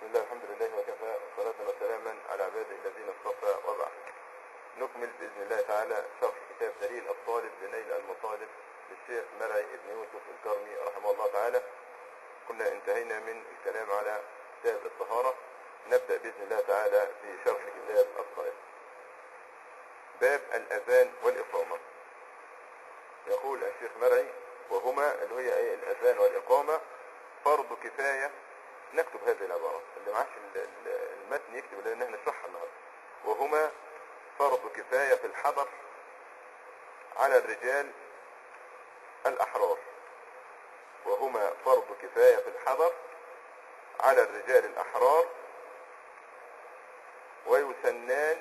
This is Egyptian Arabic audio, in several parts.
الله الحمد لله وكفى صلاة وسلاما على عباده الذين اصطفى وبعد نكمل بإذن الله تعالى شرح كتاب دليل الطالب لنيل المطالب للشيخ مرعي بن يوسف الكرمي رحمه الله تعالى كنا انتهينا من الكلام على كتاب الطهارة نبدأ بإذن الله تعالى في شرح كتاب الصلاة باب الأذان والإقامة يقول الشيخ مرعي وهما اللي هي ايه الأذان والإقامة فرض كفاية نكتب هذه العبارة اللي معاش ال- ال- المتن يكتب لأن احنا نشرحها النهاردة وهما فرض كفاية في الحضر على الرجال الأحرار وهما فرض كفاية في الحضر على الرجال الأحرار ويسنان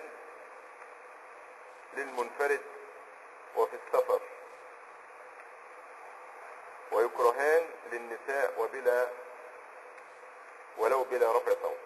للمنفرد وفي السفر ويكرهان للنساء وبلا ولو بلا رفع صوت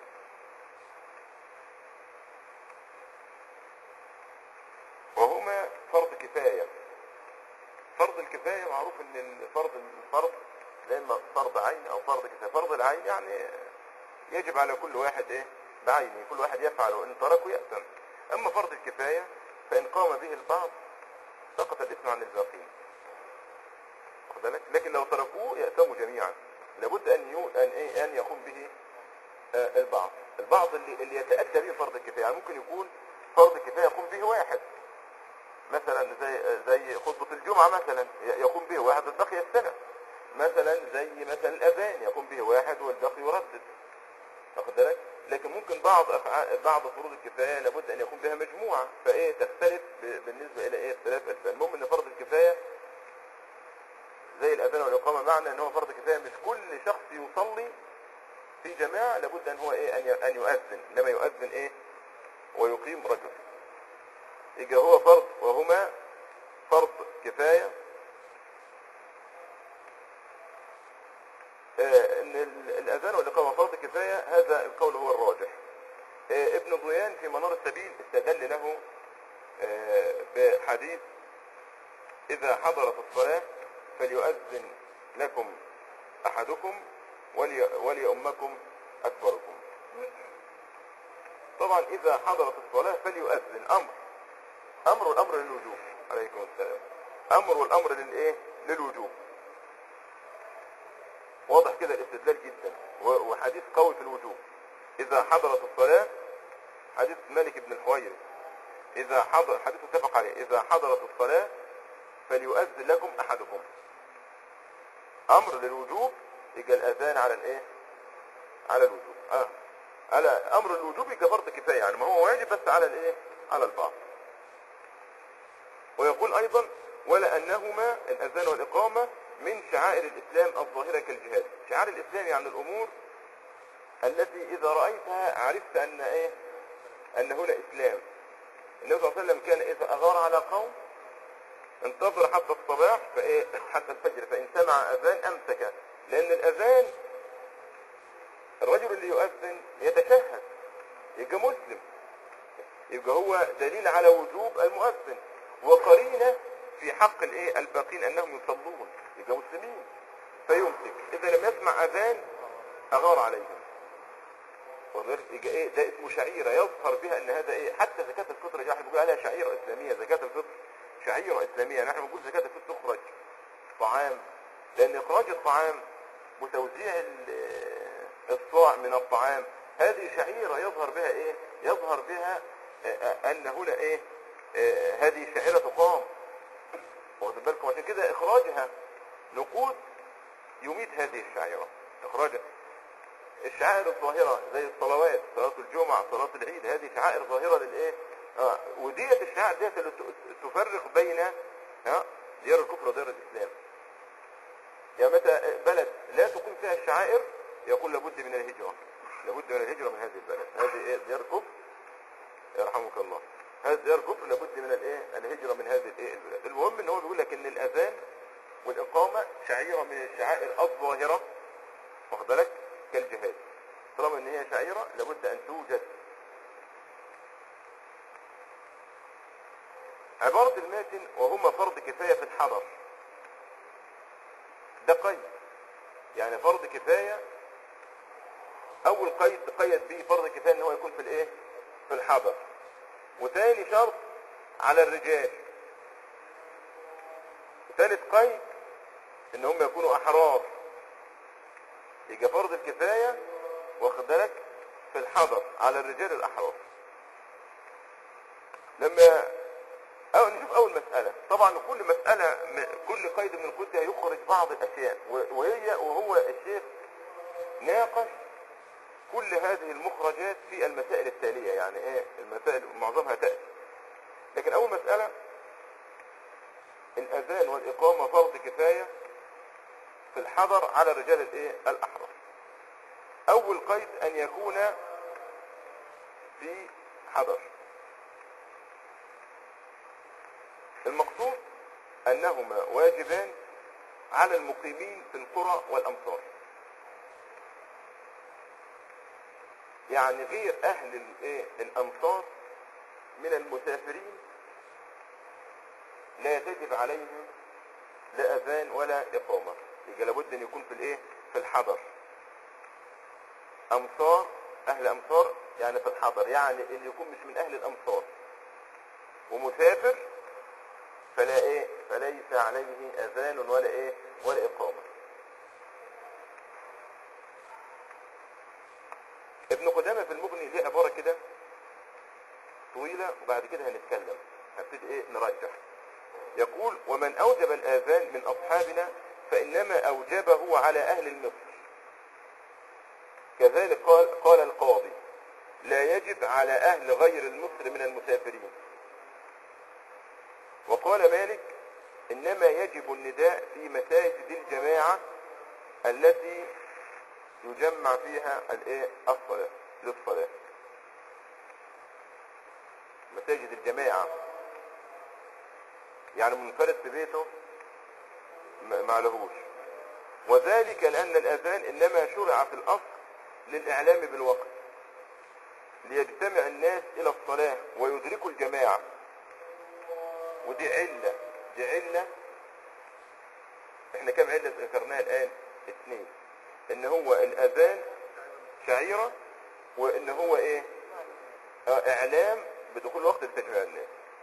وهما فرض كفاية فرض الكفاية معروف ان الفرض الفرض لا اما فرض عين او فرض كفاية فرض العين يعني يجب على كل واحد ايه بعينه كل واحد يفعل وان تركه يأثم اما فرض الكفاية فان قام به البعض سقط الاثم عن الباقين واخد بالك لكن لو تركوه يأثموا جميعا لابد ان يو... ان ايه ان يقوم به آه، البعض البعض اللي اللي يتأتى به فرض الكفاية يعني ممكن يكون فرض الكفاية يقوم به واحد مثلا زي زي خطبة الجمعة مثلا ي- يقوم به واحد والباقي السنة مثلا زي مثلا الأذان يقوم به واحد والباقي يردد واخد بالك لكن ممكن بعض أفعال بعض فروض الكفاية لابد أن يقوم بها مجموعة فإيه تختلف ب- بالنسبة إلى إيه اختلاف الفئة المهم أن فرض الكفاية زي الأذان والإقامة معنى أن هو فرض كفاية مش كل شخص يصلي في جماعة لابد أن هو إيه أن ي- أن يؤذن لما يؤذن إيه ويقيم رجل يبقى هو فرض وهما فرض كفاية آه، ان ال- الاذان والاقامه فرض كفايه هذا القول هو الراجح آه، ابن ضيان في منار السبيل استدل له آه، بحديث اذا حضرت الصلاه فليؤذن لكم احدكم ولي وليؤمكم اكبركم طبعا اذا حضرت الصلاه فليؤذن امر امر والامر للوجوب عليكم السلام امر والامر للايه للوجوب واضح كده الاستدلال جدا و- وحديث قوي في الوجوب اذا حضرت الصلاه حديث مالك بن الحويرث اذا حضر حديث متفق عليه اذا حضرت الصلاه فليؤذن لكم احدكم امر للوجوب يبقى الاذان على الايه على الوجوب اه على امر الوجوب يبقى فرض كفايه يعني ما هو واجب بس على الايه على البعض ويقول ايضا ولا انهما الاذان والاقامه من شعائر الاسلام الظاهره كالجهاد شعائر الاسلام يعني الامور التي اذا رايتها عرفت ان ايه ان هنا اسلام النبي صلى الله عليه وسلم كان اذا اغار على قوم انتظر حتى الصباح فايه حتى الفجر فان سمع اذان امسك لان الاذان الرجل اللي يؤذن يتشهد يبقى مسلم يبقى هو دليل على وجوب المؤذن وقرينه في حق الايه الباقين انهم يصلون يبقى مسلمين فيمسك اذا لم يسمع اذان اغار عليهم وغير يبقى ايه ده اسمه شعيره يظهر بها ان هذا ايه حتى زكاه الفطر يا احنا بنقول عليها شعيره اسلاميه زكاه الفطر شعيره اسلاميه نحن بنقول زكاه الفطر تخرج طعام لان اخراج الطعام وتوزيع ال- الصاع من الطعام هذه شعيره يظهر بها ايه يظهر بها آه، آه، ان هنا ايه آه، هذه شعيره تقام واخد بالكم عشان كده اخراجها نقود يميت هذه الشعيره اخراجها الشعائر الظاهرة زي الصلوات صلاة الجمعة صلاة العيد هذه شعائر ظاهرة للايه آه وديت الشعائر ديت اللي ت- تفرق بين ها ديار الكفر وديار الاسلام يعني متى بلد لا تقيم فيها الشعائر يقول لابد من الهجرة لابد من الهجرة من هذه البلد هذه ايه ديار كفر يرحمك الله هذا ديار كفر لابد من الايه الهجرة من هذه الايه البلاد المهم ان هو بيقول لك ان الاذان والاقامة شعيرة من الشعائر الظاهرة واخد بالك كالجهاد طالما ان هي شعيرة لابد ان توجد عبارة الماتن وهما فرض كفاية في الحضر ده قيد يعني فرض كفاية اول قيد تقيد به فرض الكفايه ان هو يكون في الايه في الحضر وثاني شرط على الرجال ثالث قيد ان هم يكونوا احرار يجي فرض الكفايه واخد بالك في الحضر على الرجال الاحرار لما أو نشوف أول مسألة طبعا كل مسألة م- كل قيد من القيود ده يخرج بعض الأشياء و- وهي وهو الشيخ ناقش كل هذه المخرجات في المسائل التالية يعني ايه المسائل معظمها تأتي لكن أول مسألة الأذان والإقامة فرض كفاية في الحضر على الرجال الايه الأحرار أول قيد أن يكون في حضر المقصود أنهما واجبان على المقيمين في القرى والأمصار يعني غير أهل الإيه؟ الأمصار من المسافرين لا تجب عليهم لا أذان ولا إقامة يبقى لابد أن يكون في الإيه في الحضر أمصار أهل أمصار يعني في الحضر يعني اللي يكون مش من أهل الأمصار ومسافر فلا ايه فليس عليه اذان ولا ايه ولا اقامه ابن قدامه في المغني ليه عباره كده طويله وبعد كده هنتكلم هنبتدي ايه نرجح يقول ومن اوجب الاذان من اصحابنا فانما اوجبه على اهل المصر كذلك قال قال القاضي لا يجب على اهل غير المصر من المسافرين وقال مالك انما يجب النداء في مساجد الجماعة التي يجمع فيها الايه الصلاة للصلاة مساجد الجماعة يعني منفرد في بيته ما ما لهوش وذلك لان الاذان انما شرع في الاصل للاعلام بالوقت ليجتمع الناس الى الصلاة ويدركوا الجماعة ودي علة دي علة احنا كم علة ذكرناها الآن اثنين ان هو الاذان شعيرة وان هو ايه اه اعلام بدخول وقت التجميع الناس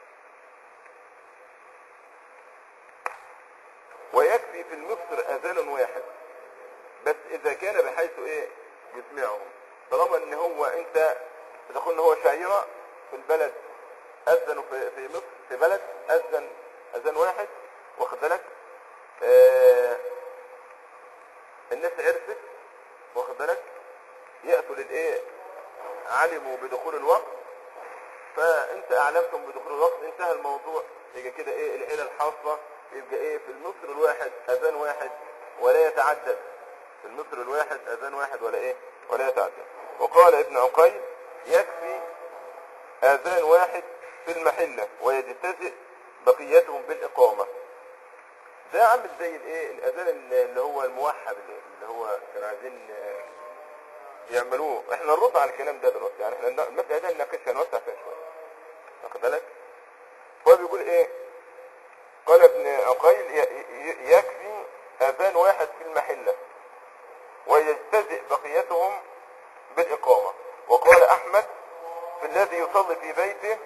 ويكفي في المصر اذان واحد بس اذا كان بحيث ايه يسمعهم طالما ان هو انت تقول ان هو شعيرة في البلد اذنوا في, في مصر في بلد اذن اذان واحد واخد بالك آه الناس عرفت واخد بالك يأتوا للايه علموا بدخول الوقت فانت اعلمتم بدخول الوقت انتهى الموضوع يبقى كده ايه العيله الحاصه يبقى ايه في المصر الواحد اذان واحد ولا يتعدد في المصر الواحد اذان واحد ولا ايه ولا يتعدد وقال ابن عقيل يكفي اذان واحد في المحله ويجتزئ بقيتهم بالاقامه ده عامل زي الايه الاذان اللي هو الموحد اللي هو كانوا عايزين آه، يعملوه احنا نرد على الكلام ده دلوقتي يعني احنا المسألة ده نناقشها نوسع فيها شويه واخد بالك هو بيقول ايه قال ابن عقيل ي- ي- يكفي اذان واحد في المحله ويجتزئ بقيتهم بالاقامه وقال احمد في الذي يصلي في بيته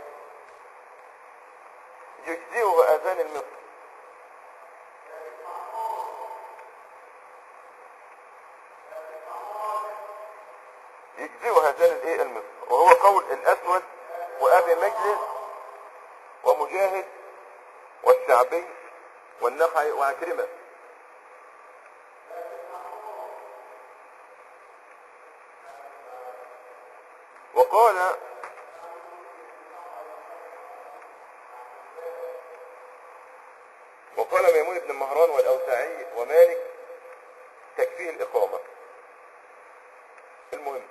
يجزئه اذان المصر يجزئه هذان الايه المصر وهو قول الاسود وابي مجلس ومجاهد والشعبي والنخعي وعكرمه وقال وقال ميمون بن مهران والاوزاعي ومالك تكفيه الاقامه المهم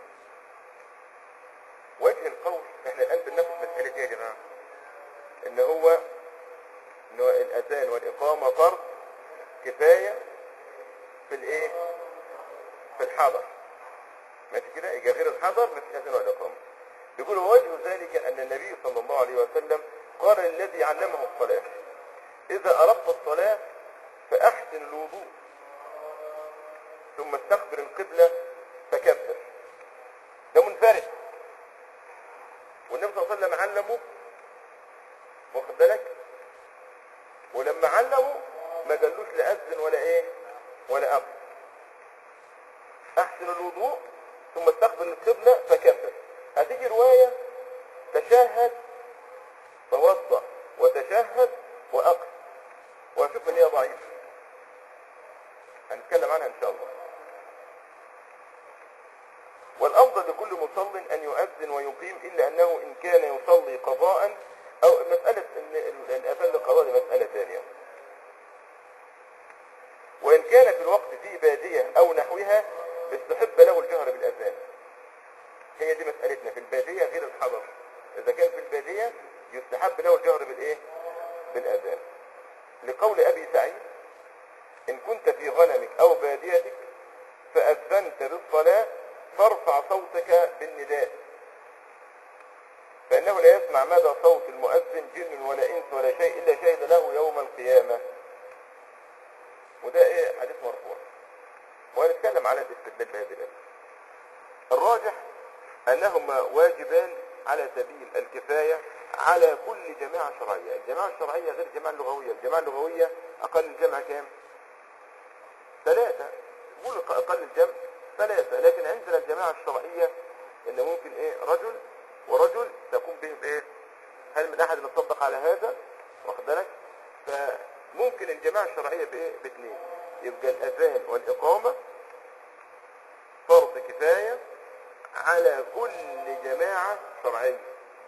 وجه القول احنا الان بنناقش مسألة ايه يا جماعة ان هو ان هو الاذان والاقامة فرض كفاية في الايه في الحضر ماشي كده يبقى غير الحضر مفيش اذان ولا اقامة بيقول وجه ذلك ان النبي صلى الله عليه وسلم قال للذي علمه الصلاة اذا اردت الصلاة فاحسن الوضوء ثم استقبل القبلة فكبر علموا واخد بالك ولما علموا ما قالوش لا اذن ولا ايه ولا اقم احسن الوضوء ثم استقبل القبلة فكبر هتيجي رواية تشهد توضأ وتشهد وأقم وأشوف إن هي ضعيفة هنتكلم عنها إن شاء الله والأفضل لكل مصل أن يؤذن ويقيم إلا أنه إن كان يصلي قضاء أو مسألة إن ال- الأذان للقضاء دي مسألة ثانية وإن كان في الوقت في بادية أو نحوها استحب له الجهر بالأذان هي دي مسألتنا في البادية غير الحضر إذا كان في البادية يستحب له الجهر بالإيه؟ بالأذان لقول أبي سعيد إن كنت في غنمك أو باديتك فأذنت بالصلاة فارفع صوتك بالنداء فإنه لا يسمع مدى صوت المؤذن جن ولا إنس ولا شيء إلا شهد له يوم القيامة وده إيه حديث مرفوع وهنتكلم على الاستدلال بهذه الآية الراجح أنهما واجبان على سبيل الكفاية على كل جماعة شرعية الجماعة الشرعية غير الجماعة اللغوية الجماعة اللغوية أقل الجمع كام ثلاثة قول أقل الجمع ثلاثة لكن عندنا الجماعة الشرعية إن ممكن إيه رجل ورجل تقوم بهم إيه هل من أحد يصدق على هذا واخد بالك فممكن الجماعة الشرعية بإيه باثنين يبقى الأذان والإقامة فرض كفاية على كل جماعة شرعية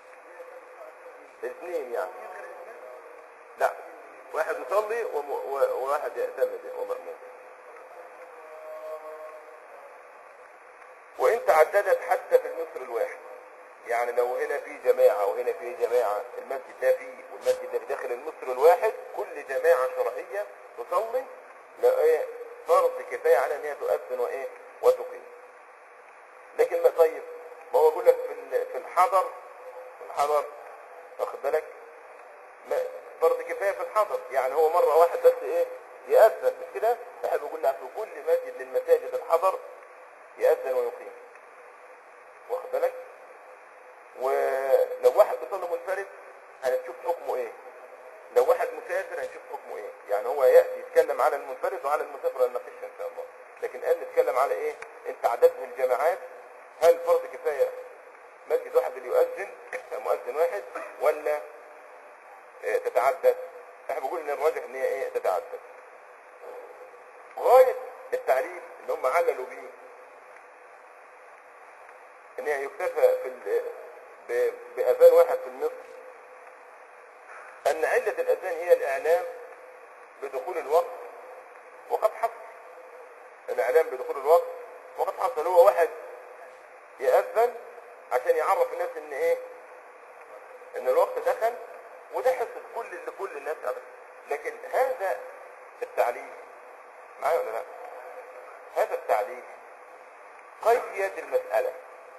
اثنين يعني لا واحد يصلي وم- و- وواحد يأتم به ومأموم وإن تعددت حتى في المصر الواحد يعني لو هنا في جماعة وهنا في جماعة المسجد ده فيه والمسجد ده في داخل المصر الواحد كل جماعة شرعية تصلي لا ايه فرض كفاية على ان هي تؤذن وايه وتقيم لكن ما طيب ما هو يقول لك في ال- في الحضر في الحضر واخد بالك ما- فرض كفاية في الحضر يعني هو مرة واحد بس ايه يأذن مش كده احنا بنقول لك في كل مسجد من مساجد الحضر يأذن ويقيم واخد بالك ولو واحد بيصلي منفرد هنشوف حكمه ايه لو واحد مسافر هنشوف حكمه ايه يعني هو ياتي يتكلم على المنفرد وعلى المسافر هنناقشها ان شاء الله لكن الان نتكلم على ايه انت عددهم الجماعات هل فرض كفايه مسجد واحد اللي يؤذن مؤذن واحد ولا إيه تتعدد احنا بنقول ان الراجح ان هي ايه تتعدد غايه التعريف اللي هم عللوا بيه ان هي يكتفى في ال- ب- باذان واحد في النصف ان علة الاذان هي الاعلام بدخول الوقت وقد حصل الاعلام بدخول الوقت وقد حصل هو واحد يأذن عشان يعرف الناس ان ايه ان الوقت دخل وده حصل كل لكل الناس أبدا لكن هذا التعليم معايا ولا لا هذا التعليم قيد المسألة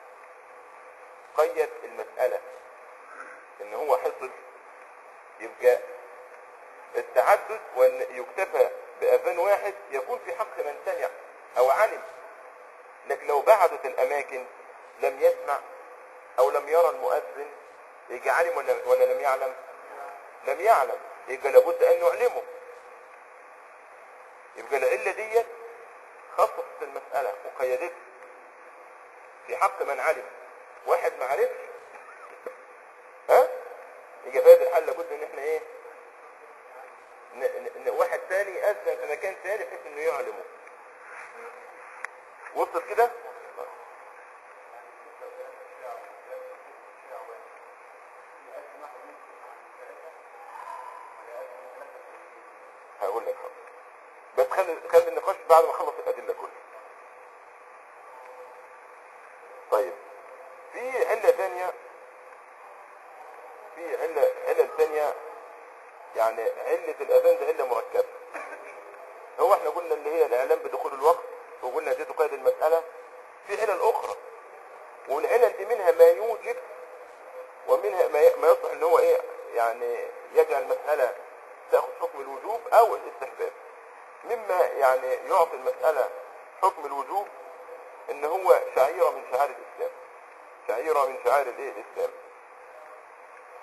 قيد المسألة ان هو حصل يبقى التعدد وان يكتفى باذان واحد يكون في حق من سمع او علم لكن لو بعدت الاماكن لم يسمع او لم يرى المؤذن يجي علم ولا, ولا لم يعلم لم يعلم يبقى لابد ان نعلمه يبقى العله ديت خصصت المساله وقيدتها في حق من علم واحد ما عرفش ها يبقى في هذه الحاله لابد ان احنا ايه ان, إن- إن واحد ثاني يأذن في مكان ثاني بحيث انه يعلمه وصلت كده هقول لك حاضر. بس خلي خلي النقاش بعد ما اخلص الادله كلها طيب في علة ثانية في علة علة ثانية يعني علة الأذان دي علة مركبة هو احنا قلنا اللي هي الإعلام بدخول الوقت وقلنا دي تقيد المسألة في علل أخرى والعلل دي منها ما يوجب ومنها ما ي- ما يصلح ان هو ايه يعني يجعل المسألة تأخذ حكم الوجوب أو الاستحباب مما يعني يعطي المسألة حكم الوجوب ان هو شعيرة من شعائر الإسلام شعيرة من شعائر الايه الإسلام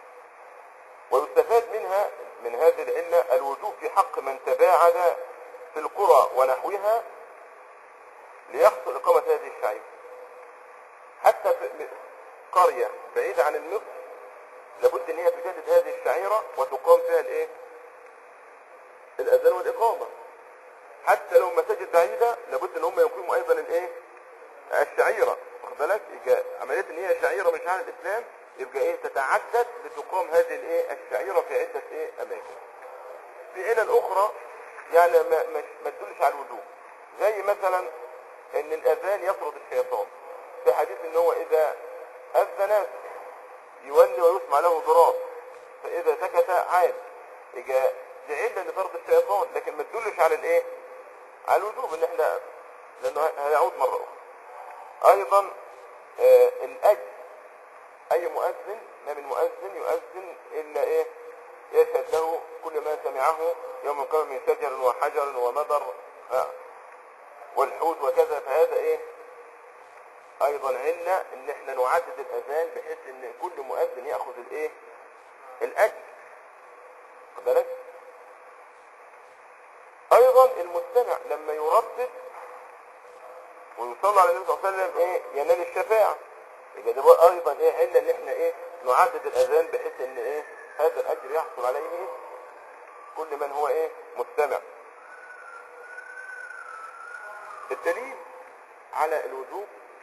ويستفاد منها من هذه العلة الوجوب في حق من تباعد في القرى ونحوها ليحصل إقامة هذه الشعيرة حتى في قرية بعيدة عن المصر لابد ان هي تجدد هذه الشعيرة وتقام فيها الايه الاذان والاقامة حتى لو مساجد بعيدة لابد ان هم يقيموا ايضا الايه الشعيرة واخد بالك يبقى عملية ان هي شعيرة من شعائر الاسلام يبقى ايه تتعدد لتقام هذه الايه الشعيرة في عدة ايه اماكن في علل اخرى يعني ما, ما, ما تدلش على الوجوب زي مثلا ان الاذان يطرد الشيطان في حديث ان هو اذا اذن يولي ويسمع له ضراب فاذا سكت عاد يبقى دي عله لطرد الشيطان لكن ما تدلش على الايه على الوجوب ان احنا لانه هيعود مره اخرى ايضا آه الاجر اي مؤذن ما من مؤذن يؤذن الا ايه يشهد له كل ما سمعه يوم القيامه من شجر وحجر ومدر آه والحوت وكذا فهذا ايه ايضا علة ان احنا نعدد الاذان بحيث ان كل مؤذن ياخذ الايه الاجر خد بالك ايضا المستمع لما يردد ويصلي على النبي صلى الله عليه وسلم ايه ينال الشفاعة يبقى ده بقى ايضا ايه علة ان احنا ايه نعدد الاذان بحيث ان ايه هذا الاجر يحصل عليه كل من هو ايه مستمع الدليل على الوجوب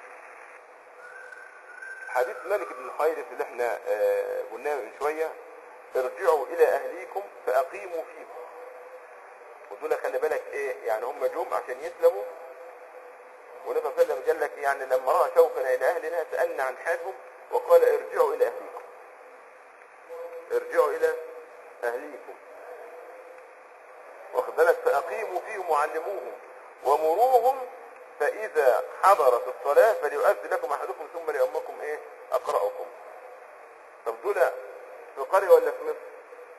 حديث مالك بن الحيرث اللي احنا آه قلناه من شوية ارجعوا الى اهليكم فاقيموا فيهم ودول خلي بالك ايه يعني هم جم عشان يسلموا والنبي صلى الله عليه وسلم قال لك يعني لما راى شوقا الى اهلنا سالنا عن حالهم وقال ارجعوا الى اهليكم ارجعوا الى اهليكم واخد بالك فاقيموا فيهم وعلموهم ومروهم فإذا حضرت الصلاة فليؤذن لكم أحدكم ثم ليؤمكم إيه أقرأكم طب دول في قرية ولا في مصر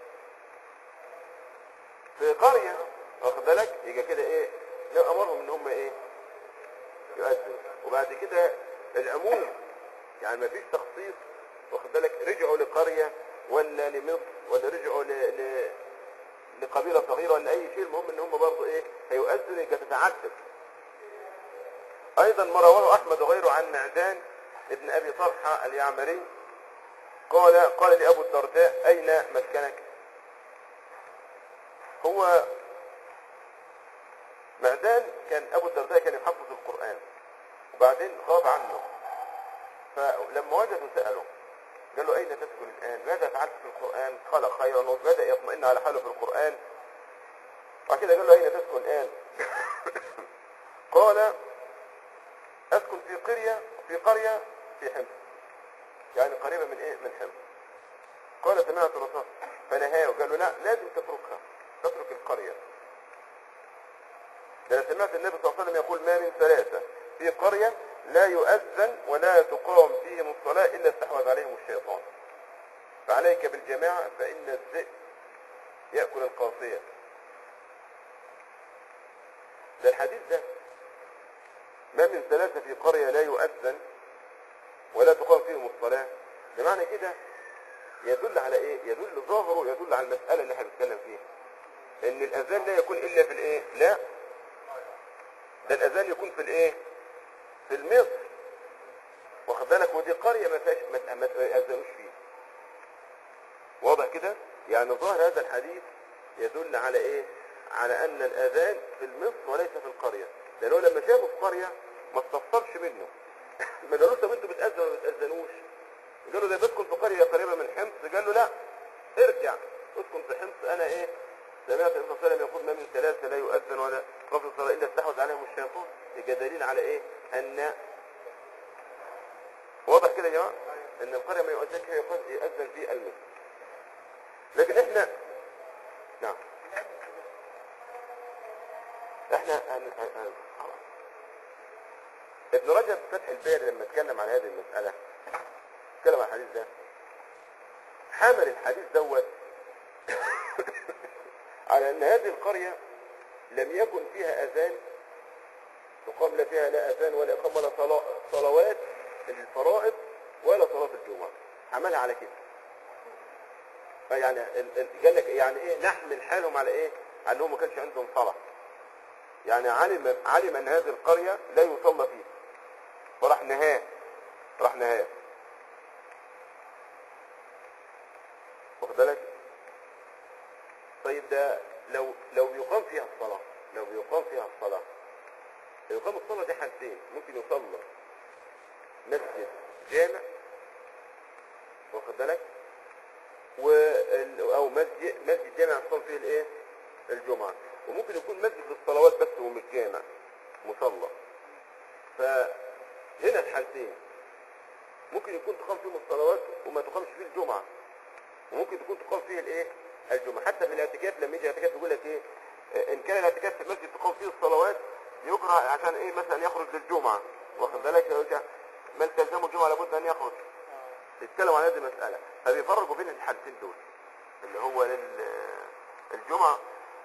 في قرية واخد بالك يبقى كده إيه لو أمرهم إن هم إيه يؤذن وبعد كده العموم يعني ما فيش تخصيص واخد بالك رجعوا لقرية ولا لمصر ولا رجعوا ل... ل... لقبيلة صغيرة ولا أي شيء المهم إن هم برضه إيه هيؤذن يبقى تتعدد ايضا ما رواه احمد وغيره عن معدان ابن ابي طلحة اليعمري قال قال لابو الدرداء اين مسكنك هو معدان كان ابو الدرداء كان يحفظ القرآن وبعدين غاب عنه فلما وجدوا سأله قال له اين تسكن الان ماذا فعلت في القرآن قال خيرا وبدأ يطمئن على حاله في القرآن وبعد كده قال له اين تسكن الان قال اسكن في قرية في قرية في حمص يعني قريبة من ايه من حمص قال سمعت الرسول فنهاه وقال له لا لازم تتركها تترك القرية لأن سمعت النبي صلى الله عليه وسلم يقول ما من ثلاثة في قرية لا يؤذن ولا تقام فيهم الصلاة إلا استحوذ عليهم الشيطان فعليك بالجماعة فإن الذئب يأكل القاصية ده الحديث ده ما من ثلاثة في قرية لا يؤذن ولا تقام فيهم الصلاة بمعنى كده يدل على ايه يدل ظاهره يدل على المسألة اللي احنا بنتكلم فيها ان الاذان لا يكون الا في الايه لا ده الاذان يكون في الايه في المصر واخد بالك ودي قرية ما فيهاش ما ما يأذنوش فيها واضح كده يعني ظاهر هذا الحديث يدل على ايه على ان الاذان في المصر وليس في القرية لانه لما شافوا في قرية ما استفسرش منه ما قالوش طب انتوا بتأذنوا ولا ما بتأذنوش قالوا ده بسكن في قرية قريبة من حمص قال له لا ارجع اسكن في حمص انا ايه سمعت النبي صلى الله عليه وسلم يقول ما من ثلاثة لا يؤذن ولا قبل الصلاة الا استحوذ عليهم الشيطان يبقى دليل على ايه ان واضح كده يا جماعة ان القرية ما يؤذن فيها يؤذن في المسجد لكن احنا نعم احنا هن... هن... خلاص ابن رجب فتح الباري لما اتكلم عن هذه المسألة اتكلم عن الحديث ده حمل الحديث دوت على ان هذه القرية لم يكن فيها اذان تقام لا فيها لا اذان ولا اقام ولا صلا- صلوات الفرائض ولا صلاة الجمعة عملها على كده يعني ال- ال- قال لك يعني ايه نحمل حالهم على ايه على انهم ما كانش عندهم صلاه يعني علم علم ان هذه القريه لا يصلى فيها فراح نهاه راح نهاه واخد بالك طيب ده لو لو يقام فيها الصلاه لو يقام فيها الصلاه يقام الصلاه دي حالتين ممكن يصلى مسجد جامع واخد بالك وال- او مسجد مسجد جامع يصلي فيه الايه الجمعه وممكن يكون مسجد للصلوات بس ومش جامع مصلى فهنا الحالتين ممكن يكون تقام فيهم الصلوات وما تقامش فيه الجمعه وممكن تكون تقام فيه الايه الجمعه حتى في الاعتكاف لما يجي اعتكاف يقول لك ايه آه، ان كان الاعتكاف في المسجد تقام فيه الصلوات يكره عشان ايه مثلا يخرج للجمعه واخد بالك يرجع من تلزمه الجمعه لابد ان يخرج يتكلم عن هذه المساله فبيفرقوا بين الحالتين دول اللي هو للجمعه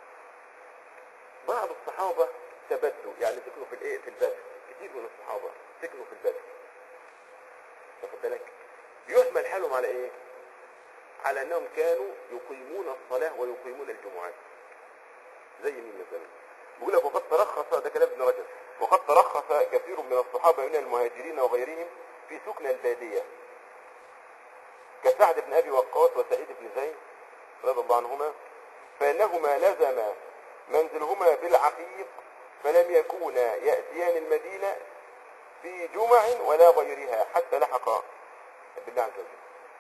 بعض الصحابه تبدوا يعني سكنوا في الايه في البدر كتير من الصحابه سكنوا في البدر واخد بالك يحمل حالهم على ايه على انهم كانوا يقيمون الصلاه ويقيمون الجمعات زي مين مثلا بيقول لك وقد ترخص ده كلام ابن رجب وقد ترخص كثير من الصحابه من المهاجرين وغيرهم في سكن الباديه كسعد بن ابي وقاص وسعيد بن زيد رضي الله عنهما فانهما لزم منزلهما بالعقيق فلم يكونا ياتيان المدينه في جمع ولا غيرها حتى لحق بالله عز وجل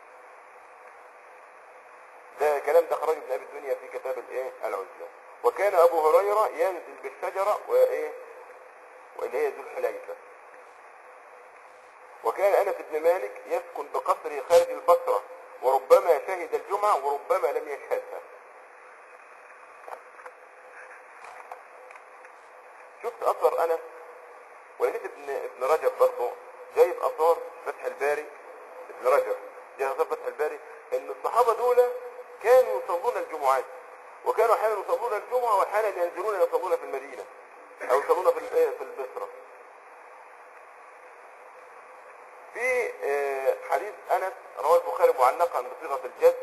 ده كلام ده خرج ابن ابي الدنيا في كتاب الايه العزله وكان ابو هريره ينزل بالشجره وايه واللي هي ذو الحليفه وكان انس بن مالك يسكن بقصره خارج البصره وربما شهد الجمعه وربما لم يشهدها شفت اثر انس ولقيت ابن ابن رجب برضه جايب اثار فتح الباري ابن رجب جايب اثار فتح الباري ان الصحابه دول كانوا يصلون الجمعات وكانوا احيانا يصلون الجمعه واحيانا ينزلون يصلون في المدينه او يصلون في الايه في البصره في آه، حديث انس رواه البخاري معلقا بصيغه الجد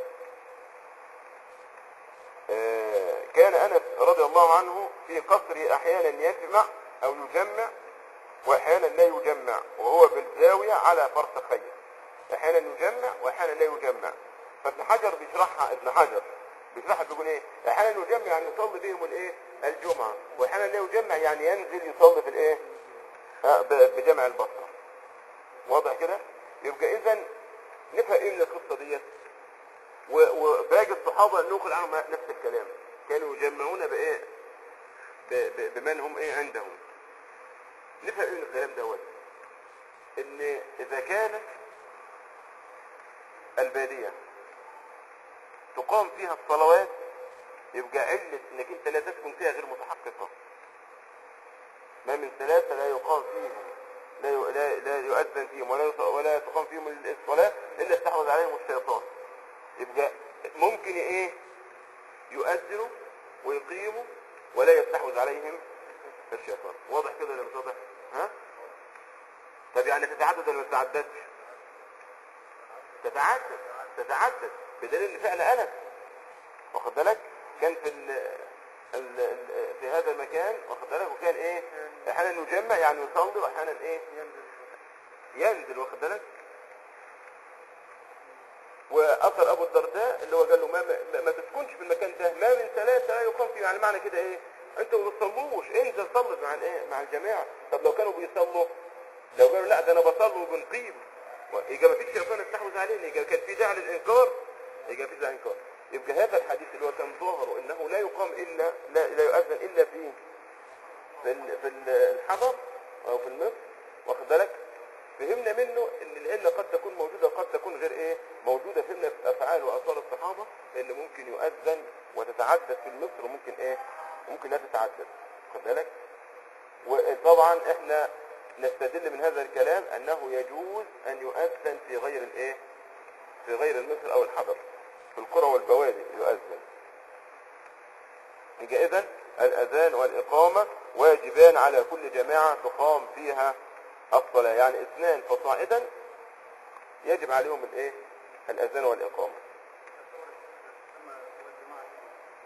آه، كان انس رضي الله عنه في قصره احيانا يجمع او يجمع واحيانا لا يجمع وهو بالزاويه على فرسخين احيانا يجمع واحيانا لا يجمع فابن حجر بيشرحها ابن حجر بيشرحها بيقول ايه احيانا يجمع يعني يصلي بهم الايه الجمعه واحيانا لا يجمع يعني ينزل يصلي في الايه آه، ب- بجمع البصره واضح كده يبقى اذا نفهم ايه من القصه ديت و- وباقي الصحابه نقل عنهم نفس الكلام كانوا يجمعون بايه ب- ب- بمن هم ايه عندهم نفهم ايه من الكلام دوت ان اذا كانت الباديه تقام فيها الصلوات يبقى علة انك انت لا تسكن فيها غير متحققة ما من ثلاثة لا يقام فيهم لا ي- لا, لا يؤذن فيهم ولا يص- ولا تقام فيهم الصلاة الا استحوذ عليهم الشيطان يبقى ممكن ايه يؤذنوا ويقيموا ولا يستحوذ عليهم الشيطان واضح كده ولا مش واضح ها طب يعني تتعدد ولا ما تتعددش تتعدد تتعدد بدليل ان فعل انس واخد بالك كان في ال ال ال في هذا المكان واخد بالك وكان ايه احيانا يجمع يعني يصلي واحيانا ايه ينزل واخد بالك واثر ابو الدرداء اللي هو قال له ما, ما, ما تسكنش في المكان ده ما من ثلاثه لا يقام فيه يعني معنى كده ايه انتوا ما بتصلوش انزل صلي مع الايه مع الجماعه طب لو كانوا بيصلوا لو قالوا لا ده انا بصلي وبنقيم يبقى ما فيش شيطان يستحوذ علينا يبقى كان في داعي للانكار يبقى في داعي للانكار يبقى هذا الحديث اللي هو كان ظاهره انه لا يقام الا لا, لا يؤذن الا في في ال- في ال- الحضر او في النصف واخد بالك فهمنا منه ان العله قد تكون موجوده وقد تكون غير ايه موجوده فهمنا في افعال واثار الصحابه ان ممكن يؤذن وتتعدد في المصر وممكن ايه ممكن لا تتعدد واخد بالك وطبعا احنا نستدل من هذا الكلام انه يجوز ان يؤذن في غير الايه في غير المصر او الحضر في القرى والبوادي يؤذن يبقى اذا الاذان والاقامه واجبان على كل جماعه تقام فيها الصلاه يعني اثنان فصاعدا يجب عليهم الايه الاذان والاقامه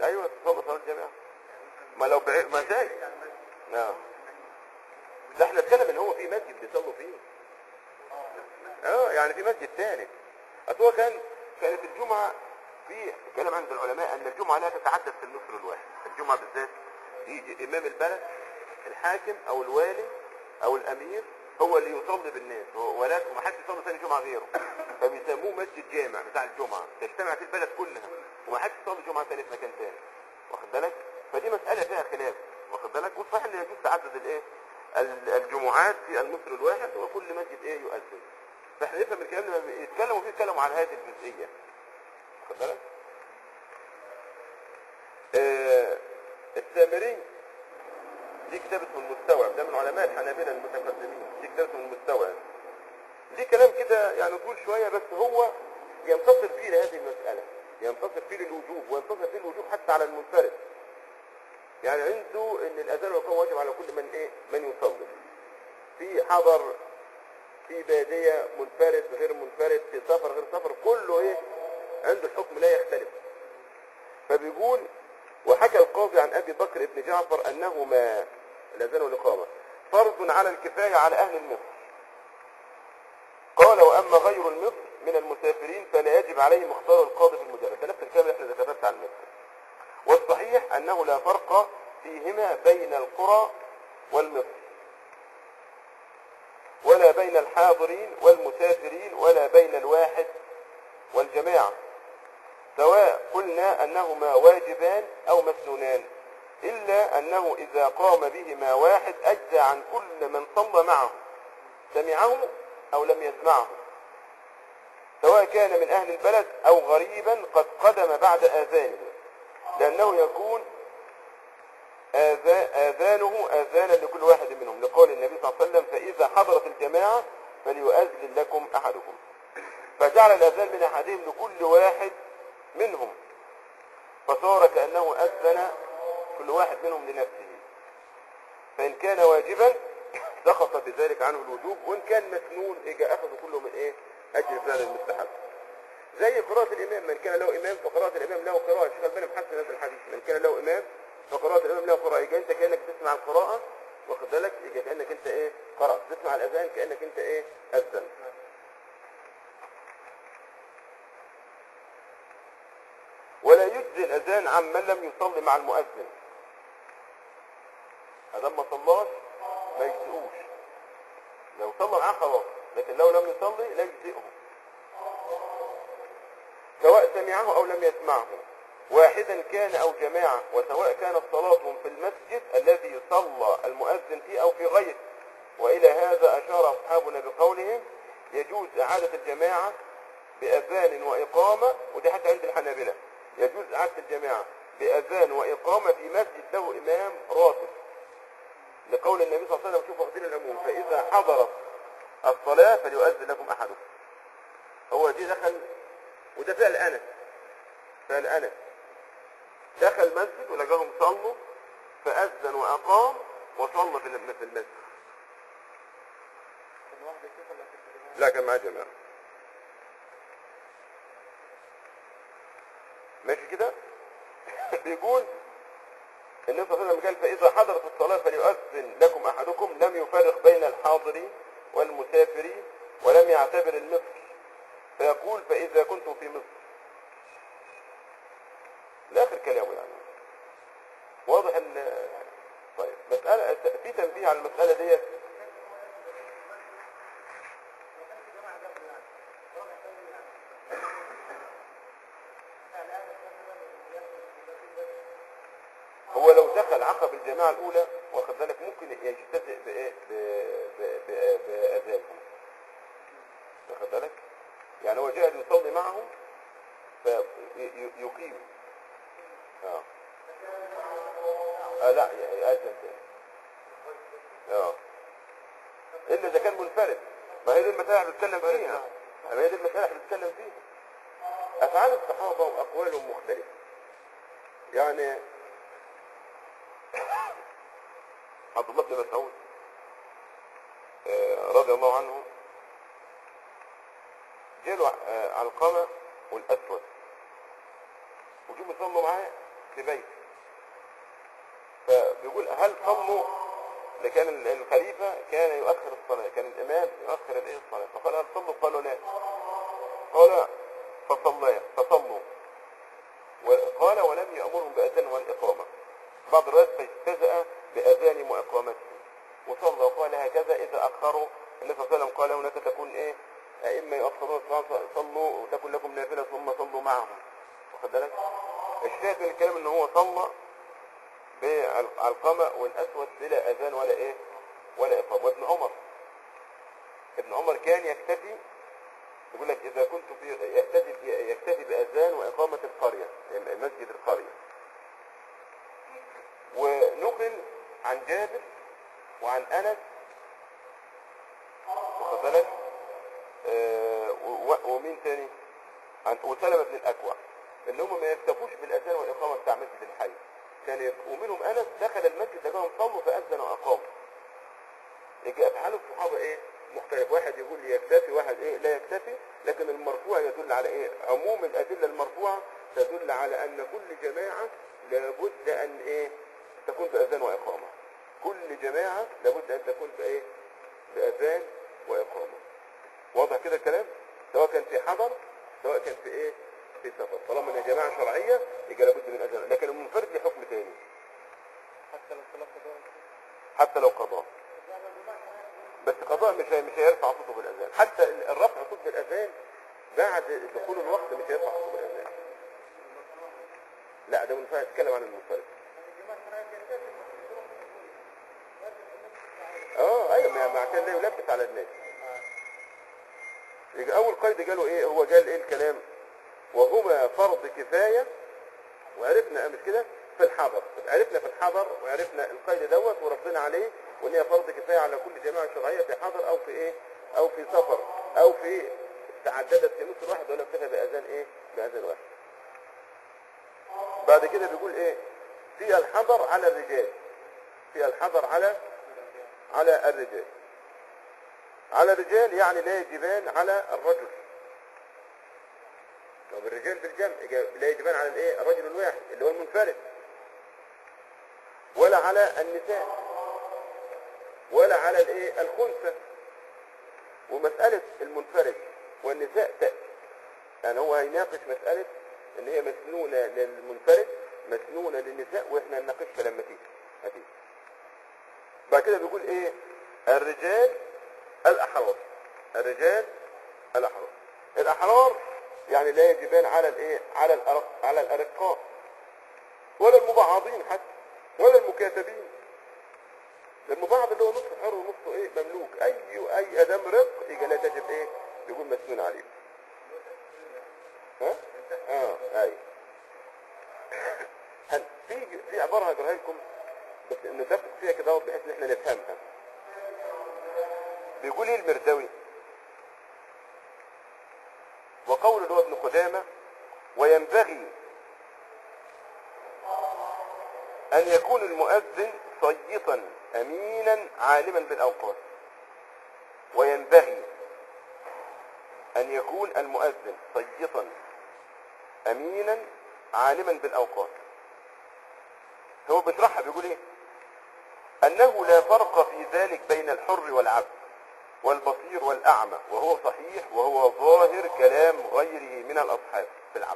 ايوه تصلي صلاه الجماعه ما لو بعيد ما زي اه ده احنا نتكلم ان هو في مسجد بيصلوا فيه اه يعني في مسجد ثاني اصل هو كان كانت الجمعه في كلام عند العلماء ان الجمعه لا تتعدد في النصر الواحد الجمعه بالذات يجي امام البلد الحاكم او الوالي او الامير هو اللي يصلي بالناس هو- ولكن ما حدش يصلي ثاني جمعه غيره فبيسموه مسجد جامع بتاع الجمعه تجتمع فيه البلد كلها وما حدش يصلي جمعه ثاني في مكان ثاني واخد بالك فدي مساله فيها خلاف واخد بالك والصحيح ان يجوز تعدد الايه ال- الجمعات في المصر الواحد وكل مسجد ايه يؤذن فاحنا نفهم الكلام لما يتكلموا فيه يتكلموا عن هذه الجزئيه واخد بالك آه السامري دي كتاب اسمه المستوعب ده من علماء الحنابلة المتقدمين دي كتاب اسمه المستوعب دي كلام كده يعني طول شوية بس هو ينتصر فيه لهذه المسألة ينتصر فيه للوجوب وينتصر فيه الوجوب حتى على المنفرد يعني عنده ان الاذان والإقامة واجب على كل من ايه من يصلي في حضر في بادية منفرد غير منفرد في سفر غير سفر كله ايه عنده الحكم لا يختلف فبيقول وحكى القاضي عن ابي بكر بن جعفر انهما الاذان والاقامه فرض على الكفايه على اهل المصر قال واما غير المصر من المسافرين فلا يجب عليهم اختار القاضي في المجرد ده نفس الكلام اللي احنا ذكرناه بتاع المصر والصحيح انه لا فرق فيهما بين القرى والمصر ولا بين الحاضرين والمسافرين ولا بين الواحد والجماعه سواء قلنا أنهما واجبان أو مسنونان إلا أنه إذا قام بهما واحد أجزى عن كل من صلى معه سمعه أو لم يسمعه سواء كان من أهل البلد أو غريبا قد قدم بعد آذانه لأنه يكون آذا- آذانه آذانا لكل واحد منهم لقول النبي صلى الله عليه وسلم فإذا حضرت الجماعة فليؤذن لكم أحدكم فجعل الأذان من أحدهم لكل واحد منهم فصار كأنه أذن كل واحد منهم لنفسه فإن كان واجبا سقط بذلك عنه الوجوب وإن كان مسنون إجا أخذ كله من إيه أجل فعل المستحب زي قراءة الإمام من كان له إمام فقراءة الإمام له قراءة الشيخ الباني محسن هذا الحديث من كان له إمام فقراءة الإمام له قراءة يجي أنت كأنك تسمع القراءة واخد بالك يجي كأنك أنت إيه قرأت تسمع الأذان كأنك أنت إيه أذن ولا يجزي الأذان عن من لم يصلي مع المؤذن هذا ما صلاش ما يجزئوش لو صلى معاه خلاص لكن لو لم يصلي لا يجزئه سواء سمعه أو لم يسمعه واحدا كان أو جماعة وسواء كانت صلاتهم في المسجد الذي صلى المؤذن فيه أو في غيره وإلى هذا أشار أصحابنا بقولهم يجوز إعادة الجماعة بأذان وإقامة ودي حتى عند الحنابلة يجوز إعادة الجماعة بأذان وإقامة في مسجد له إمام راتب لقول النبي صلى الله عليه وسلم شوفوا واخدين العموم فإذا حضرت الصلاة فليؤذن لكم أحدكم هو دي دخل وده فعل أنس فعل أنس دخل المسجد ولقاهم صلوا فأذن وأقام وصلى في الم- في المسجد لا كان معاه جماعة ماشي كده بيقول النبي صلى الله عليه وسلم قال فإذا حضرت الصلاة فليؤذن لكم أحدكم لم يفرق بين الحاضرين والمسافرين ولم يعتبر المصر فيقول فإذا كنتم في مصر لآخر كلامه يعني واضح ان طيب مسألة في تنبيه على المسألة ديت هو لو دخل عقب الجماعة الأولى واخد بالك ممكن يجتزئ بإيه ب- ب- ب- بأذانهم واخد بالك يعني هو جاء يصلي معهم فيقيم اه آه لا يأذن تاني اه إلا إذا كان منفرد ما هي دي المسائل اللي بنتكلم فيها ما هي دي المسائل اللي بنتكلم فيها أفعال الصحابة وأقوالهم مختلفة يعني عبد الله بن مسعود آه، رضي الله عنه جاله آه، علقمة والأسود وجم يصلوا معاه في بيت فبيقول هل صلوا لكان ال- الخليفة كان يؤخر الصلاة كان الإمام يؤخر الإيه الصلاة فقال هل صلوا قالوا لا قال فصلى فصلوا وقال ولم يأمرهم بأذان والإقامة بعض الروايات فاجتزأ بأذان وإقامته وصلى وقال هكذا إذا أخروا النبي صلى الله عليه وسلم قال هناك تكون إيه أئمة يؤخرون الصلاة صلوا وتكون لكم نافلة ثم صلوا معهم واخد بالك الشاهد من الكلام إن هو صلى بالقمة والأسود بلا أذان ولا إيه ولا إقامة وابن عمر ابن عمر كان يكتفي يقول لك إذا كنت في يكتفي يكتفي بأذان وإقامة القرية مسجد القرية ونقل عن جابر وعن أنس واخد بالك آه، و- ومين تاني عن وسلمة بن الأكوع ان هم ما يكتفوش بالاذان والاقامه بتاع مسجد الحي كان يك- ومنهم انس دخل المسجد لقاهم صلوا فاذن واقاموا يجي افعال الصحابه ايه مختلف واحد يقول يكتفي واحد ايه لا يكتفي لكن المرفوع يدل على ايه عموم الادله المرفوعه تدل على ان كل جماعه لابد ان ايه تكون باذان واقامه كل جماعه لابد ان تكون بايه باذان واقامه واضح كده الكلام سواء كان في حضر سواء كان في ايه في سفر طالما ان جماعه شرعيه يبقى لابد من اذان لكن المنفرد له حكم تاني حتى لو صلاة قضاء حتى لو قضاء بس قضاء مش هي- مش هيرفع صوته بالاذان حتى ال- الرفع صوت بالاذان بعد دخول الوقت مش هيرفع صوته بالاذان لا ده منفرد اتكلم عن المنفرد اه ايوه ما ما عشان لا يلبس على الناس يبقى اول قيد قالوا ايه هو قال ايه الكلام وهما فرض كفايه وعرفنا مش كده في الحضر طب عرفنا في الحضر وعرفنا القيد دوت وربنا عليه وان هي فرض كفايه على كل جماعه شرعيه في حضر او في ايه او في سفر او في تعددت في نص الواحد ولا اكتفى باذان ايه باذان واحد بعد كده بيقول ايه في الحضر على الرجال في الحضر على على الرجال على الرجال يعني لا يجبان على الرجل طب الرجال بالجمع يبقى لا يجبان على الايه الرجل الواحد اللي هو المنفرد ولا على النساء ولا على الايه الخنثى ومسألة المنفرد والنساء تأتي يعني هو هيناقش مسألة ان هي مسنونة للمنفرد مسنونة للنساء واحنا نناقشها لما تيجي هتيجي بعد كده بيقول ايه الرجال الاحرار الرجال الاحرار الاحرار يعني لا يجبان على الايه على الأرق على الارقاء ولا المبعضين حتى ولا المكاتبين المبعض اللي هو نص حر ونص ايه مملوك اي اي ادم رق يبقى لا تجب ايه يكون مسنون عليه ها اه ايوه هل في في عباره هقولها لكم بس ندقق فيها كده اهو بحيث ان احنا نفهمها بيقول ايه المرداوي وقول اللي هو ابن قدامه وينبغي ان يكون المؤذن صيتا امينا عالما بالاوقات وينبغي ان يكون المؤذن صيتا امينا عالما بالاوقات هو بيشرحها بيقول ايه انه لا فرق في ذلك بين الحر والعبد والبصير والاعمى وهو صحيح وهو ظاهر كلام غيره من الاصحاب في العبد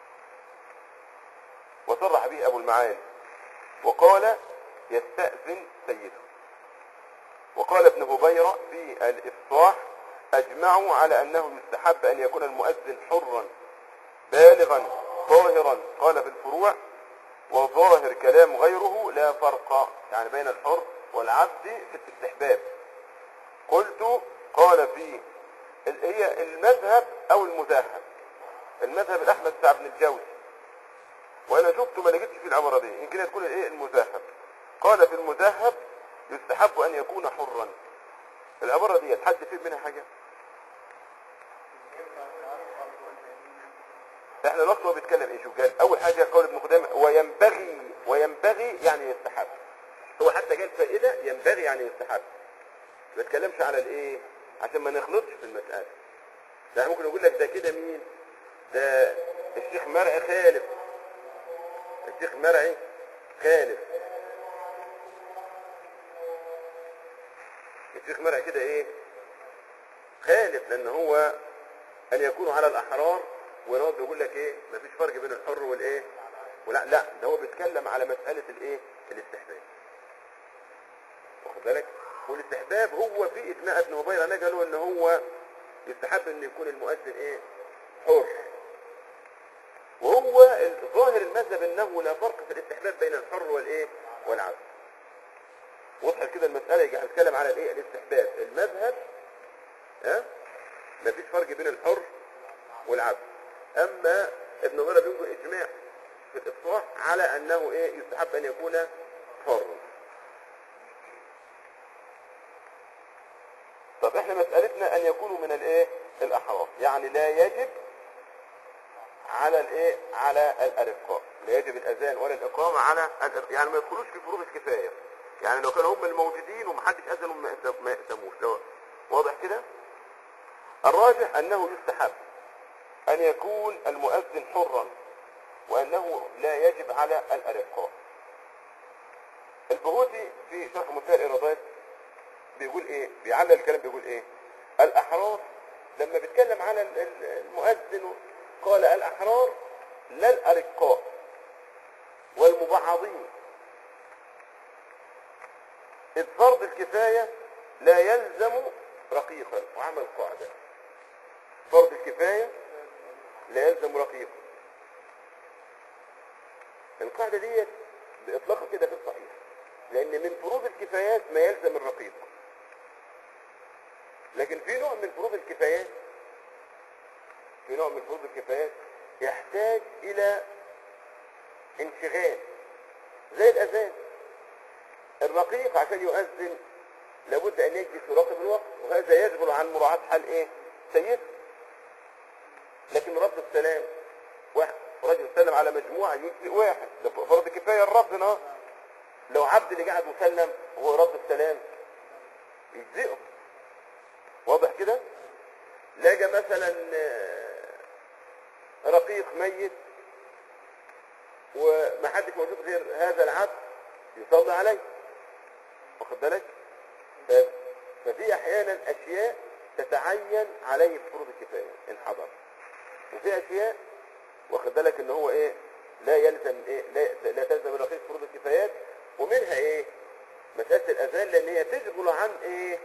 وصرح به ابو المعالي وقال يستأذن سيده وقال ابن هبيرة في الإفصاح أجمعوا على أنه يستحب أن يكون المؤذن حرا بالغا طاهرا قال في الفروع وظاهر كلام غيره لا فرق يعني بين الحر والعبد في الاستحباب قلت قال في ال- هي المذهب او المذهب المذهب الاحمد بتاع ابن الجوزي وانا شفته ما لقيتش في العباره دي يمكن هي تكون الايه المذهب قال في المذهب يستحب ان يكون حرا العباره دي حد فيه منها حاجه احنا نص هو بيتكلم ايه شوف قال اول حاجه قول ابن قدامه وينبغي وينبغي يعني يستحب هو حتى قال فائده ينبغي يعني يستحب ما بتكلمش على الايه عشان ما نخلطش في المساله يعني ممكن يقول لك ده كده مين ده الشيخ مرعي خالف الشيخ مرعي خالف الشيخ مرعي كده ايه خالف لان هو ان يكونوا على الاحرار وهو بيقول لك ايه مفيش فرق بين الحر والايه ولا لا ده هو بيتكلم على مساله الايه الاستحباب واخد بالك والاستحباب هو في اجماع ابن هبيره نقلوا ان هو يستحب ان يكون المؤذن ايه حر وهو ظاهر المذهب انه لا فرق في الاستحباب بين الحر والايه والعبد وضحت كده المساله يجي هنتكلم على الايه الاستحباب المذهب ها مفيش فرق بين الحر والعبد اما ابن عمر بينقل اجماع في الافصاح على انه ايه يستحب ان يكون حرا طب احنا مسألتنا ان يكونوا من الايه الاحرار يعني لا يجب على الايه على الارقاء لا يجب الاذان ولا الاقامه على الإر- يعني ما يدخلوش في فروض الكفايه يعني لو كانوا هم الموجودين ومحدش اذنهم ما يأثم- ما يأثموش لو واضح كده الراجح انه يستحب ان يكون المؤذن حرا وانه لا يجب على الارقاء البهوتي في شرح منتهى الايرادات بيقول ايه بيعلل الكلام بيقول ايه الاحرار لما بيتكلم على ال- ال- المؤذن قال الاحرار لا الارقاء والمبعضين اذ فرض الكفايه لا يلزم رقيقا وعمل قاعده فرض الكفايه لا يلزم رقيقا القاعده ديت باطلاقها كده في الصحيح لان من فروض الكفايات ما يلزم الرقيق لكن في نوع من فروض الكفايات في نوع من فروض الكفايات يحتاج الى انشغال زي الاذان الرقيق عشان يؤذن لابد ان يجلس يراقب الوقت وهذا يشغل عن مراعاة حال ايه سيد لكن رد السلام واحد رجل سلم على مجموعة يجزئ واحد ده فرض كفاية لربنا لو عبد اللي قاعد مسلم هو رد السلام يجزئه واضح كده لقى مثلا آه، رقيق ميت ومحدش موجود غير هذا العبد يصلي عليه واخد بالك ف- ففي احيانا اشياء تتعين عليه في فروض الكفايه ان حضر وفي اشياء واخد بالك ان هو ايه لا يلزم ايه لا, لا تلزم الرقيق فروض الكفايات ومنها ايه مساله الاذان لان هي تشغل عن ايه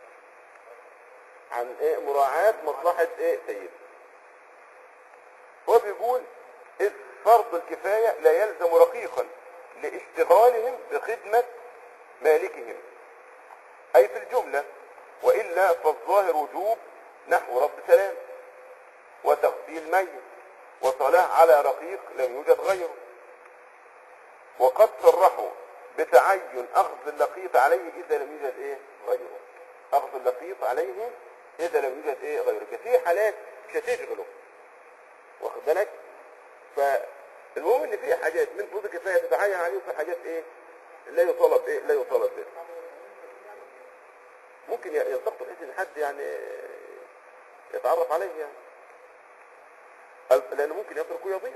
عن ايه مراعاة مصلحة ايه سيد هو بيقول اذ فرض الكفاية لا يلزم رقيقا لاشتغالهم بخدمة مالكهم اي في الجملة والا فالظاهر وجوب نحو رب سلام وتغسيل ميت وصلاة على رقيق لم يوجد غيره وقد صرحوا بتعين اخذ اللقيط عليه اذا لم يوجد ايه غيره اخذ اللقيط عليه اذا لم يوجد ايه غيره كثير حالات مش هتشغله واخد بالك فالمهم ان في حاجات من فروض الكفايه تتعين عليه وفي حاجات ايه لا يطالب ايه لا يطالب به ممكن يلتقط بحيث ان حد يعني يتعرف عليه يعني لانه ممكن يترك ويضيع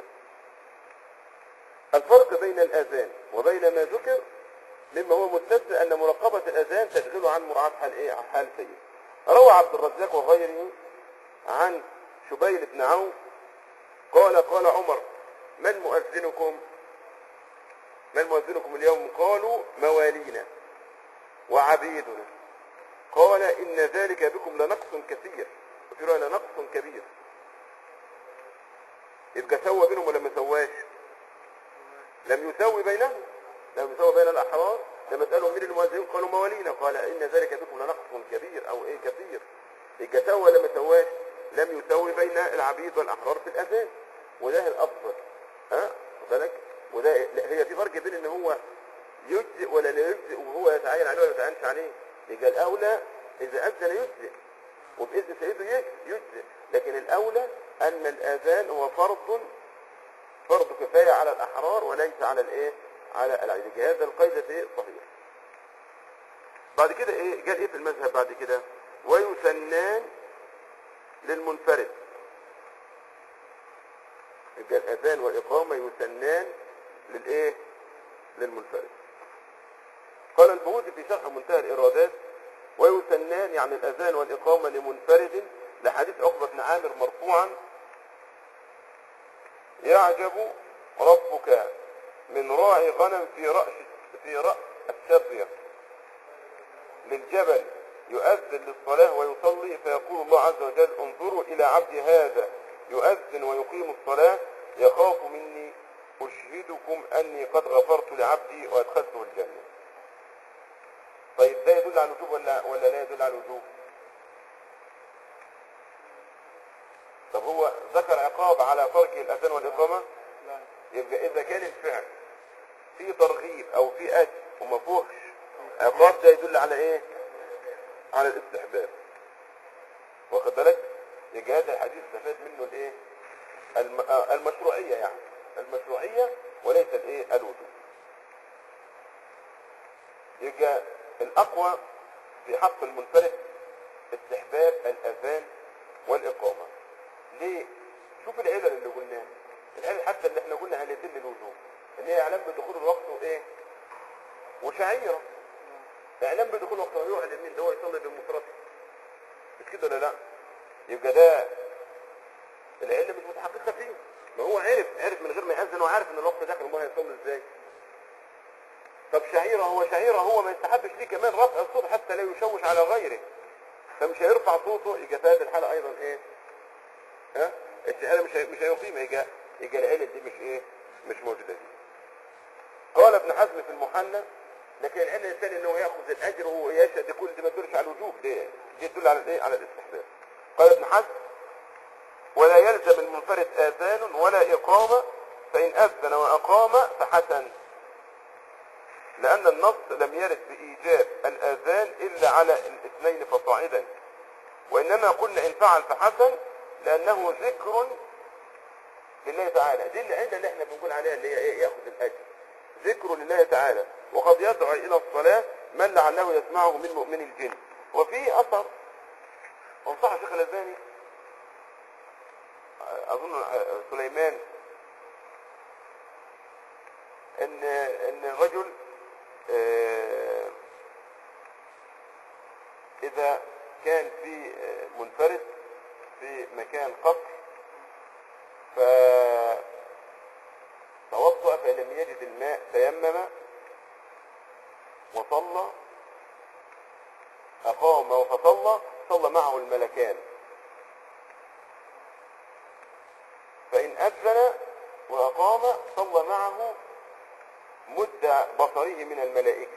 الفرق بين الاذان وبين ما ذكر مما هو مستثنى ان مراقبة الاذان تشغله عن مراعاة حال ايه عن حال سيد روى عبد الرزاق وغيره عن شبيل بن عوف قال قال عمر من مؤذنكم من مؤذنكم اليوم قالوا موالينا وعبيدنا قال ان ذلك بكم لنقص كثير وفي رواية لنقص كبير يبقى سوى بينهم ولا ما سواش لم يسوي بينهم لم يسوي بين الاحرار لما سالهم مين المؤذنين قالوا موالينا قال ان ذلك بكم لنقص كبير او ايه كثير يبقى سوى ولا ما سواش لم يسوي بين العبيد والاحرار في الاذان وده الافضل ها خد بالك وده لا، هي في فرق بين ان هو يجزئ ولا لا يجزئ وهو يتعين عليه ولا ما يتعينش عليه يبقى الاولى اذا اذن يجزئ وباذن سيده يجزئ يجزئ لكن الاولى ان الاذان هو فرض فرض كفايه على الاحرار وليس على الايه على العبيد يبقى هذا القيد ايه صحيح بعد كده ايه قال ايه في المذهب بعد كده ويسنان للمنفرد يبقى الاذان والاقامه يسنان للايه للمنفرد قال البهوتي في شرح منتهى الإرادات ويسنان يعني الأذان والإقامة لمنفرد لحديث عقبة بن عامر مرفوعا يعجب ربك من راعي غنم في رأس في رأس الشرية للجبل يؤذن للصلاة ويصلي فيقول الله عز وجل انظروا إلى عبدي هذا يؤذن ويقيم الصلاة يخاف مني أشهدكم أني قد غفرت لعبدي وأدخلته الجنة طيب ده يدل على الوجوب ولا ولا لا يدل على الوجوب طب هو ذكر عقاب على ترك الأذان والإقامة لا يبقى إذا كان الفعل في ترغيب أو في أجر وما فيهوش عقاب ده يدل على إيه؟ على الاستحباب واخد بالك؟ يبقى هذا الحديث استفاد منه الإيه؟ الم... آه، المشروعية يعني المشروعية وليس الإيه؟ الوجوب يبقى الأقوى في حق المنفرد استحباب الأذان والإقامة ليه؟ شوف العلل اللي قلناها العلل حتى اللي احنا قلنا علتين للوجوب ان هي اعلام بدخول الوقت وايه وشعيرة اعلام بدخول الوقت وهو يعلن مين ده هو يصلي بالمفرد مش كده ولا لا يبقى ده العلة مش متحققة فيه ما هو عرف عرف من غير ما يأذن وعارف ان الوقت داخل امال هيصلي ازاي طب شعيرة هو شعيرة هو ما يستحبش ليه كمان رفع الصوت حتى لا يشوش على غيره فمش هيرفع صوته يبقى في هذه الحالة ايضا ايه ها الشهاده مش هي- مش هيقيم يجي يجي العلة دي مش ايه مش موجوده دي قال ابن حزم في المحنى لكن العلة الثاني انه ياخذ الاجر ويشهد كل دي ما تدلش على الوجوب دي دي تدل على الايه على الاستحباب قال ابن حزم ولا يلزم المنفرد اذان ولا اقامه فان اذن واقام فحسن لان النص لم يرد بايجاب الاذان الا على الاثنين فصاعدا وإنما قلنا إن فعل فحسن لأنه ذكر لله تعالى دي العلة اللي احنا بنقول عليها اللي هي ايه ياخذ الأجر ذكر لله تعالى وقد يدعو إلى الصلاة من لعله يسمعه من مؤمن الجن وفي أثر وصح الشيخ الألباني أظن سليمان إن إن الرجل آه، إذا كان في آه، منفرد في مكان قصر ف توضأ فلم يجد الماء تيمم وصلى أقام فصلى صلى معه الملكان فإن أذن وأقام صلى معه مد بصره من الملائكة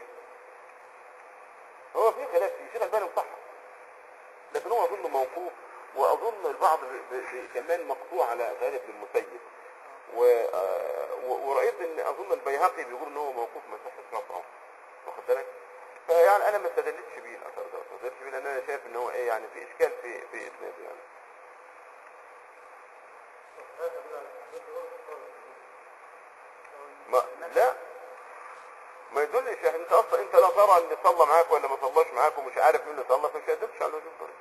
هو في خلاف في شيخ الباني صح لكن هو اظن موقوف واظن البعض ب- ب- كمان مقطوع على غالب بن المسيب و... آه، و- ورأيت ان اظن البيهقي بيقول ان هو موقوف ما يصحش رفعه واخد بالك فيعني انا ما استدلتش بيه الاثر ده ما استدلتش بيه لان انا شايف ان هو ايه يعني في اشكال في في اسناده يعني ما لا ما يدلش يعني انت اصلا انت لا ترى اللي صلى معاك ولا ما صلاش معاك ومش عارف مين اللي صلى فمش هيدلش على الوجوب ده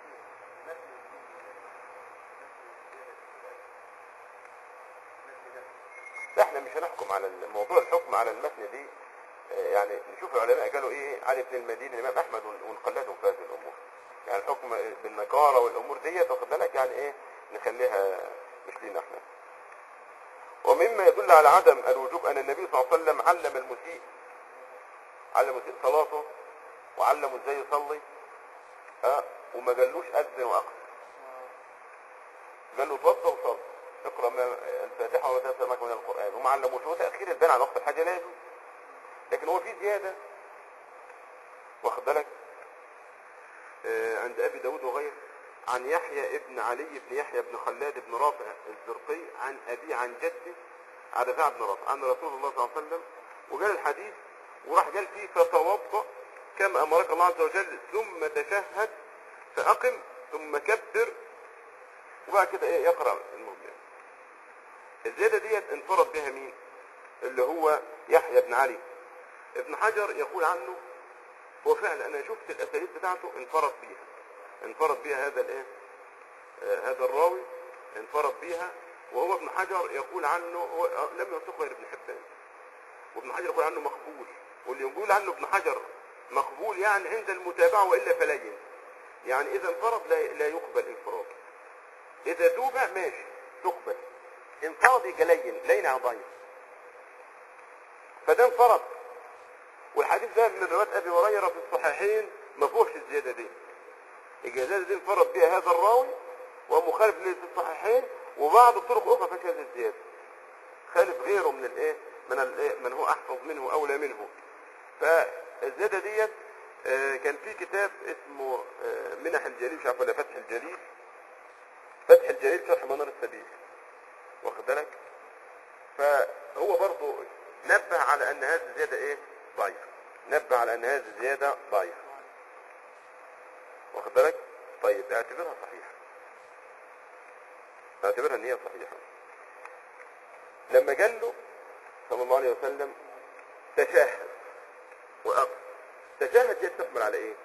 لا احنا مش هنحكم على الموضوع الحكم على المتن دي آه، يعني نشوف العلماء قالوا ايه علي بن المديني الامام احمد ون- ونقلدهم في هذه الامور يعني الحكم بالنكاره والامور ديت واخد بالك يعني ايه نخليها مش لينا احنا ومما يدل على عدم الوجوب ان النبي صلى الله عليه وسلم علم المسيء علم المسيء صلاته وعلمه ازاي يصلي ها وما قالوش اذن واقصر قال له اتوضى وصلي اقرا ما الفاتحه وما تيسر معك من القران وما علموش هو تاخير البان عن وقت الحاجه لا يجوز لكن هو في زياده واخد بالك آه، عند ابي داود وغيره عن يحيى ابن علي بن يحيى بن خلاد بن رافع الزرقي عن ابي عن جده عن رفاعة بن رافع عن رسول الله صلى الله عليه وسلم وقال الحديث وراح قال فيه فتوضا كما امرك الله عز وجل ثم تشهد فاقم ثم كبر وبعد كده ايه يقرا المهم الزياده ديت انفرد بها مين اللي هو يحيى بن علي ابن حجر يقول عنه هو فعلا انا شفت الاساليب بتاعته انفرد بيها انفرد بيها هذا الايه آه هذا الراوي انفرد بيها وهو ابن حجر يقول عنه هو آه، لم يوثقه غير ابن حبان وابن حجر يقول عنه مقبول واللي يقول عنه ابن حجر مقبول يعني عند المتابعة وإلا فلين يعني إذا انفرد لا, لا يقبل انفراد إذا توبع ماشي تقبل انفرد يجلين لين ضعيف فده انفرد والحديث ده من رواية أبي هريرة في الصحيحين ما فيهوش الزيادة دي الزيادة دي انفرد بها هذا الراوي ومخالف ليه في الصحيحين وبعض الطرق أخرى فيها هذه الزيادة خالف غيره من الايه من الايه من هو احفظ منه اولى منه فالزياده ديت آه، كان في كتاب اسمه آه، منح الجليل مش عارف ولا فتح الجليل فتح الجليل شرح منار السبيل واخد بالك فهو برضه نبه على ان هذه الزياده ايه ضعيفه نبه على ان هذه الزياده ضعيفه واخد بالك طيب اعتبرها صحيحه اعتبرها ان هي صحيحه لما قال له صلى الله عليه وسلم تشهد وأقف تشهد دي تكمل على ايه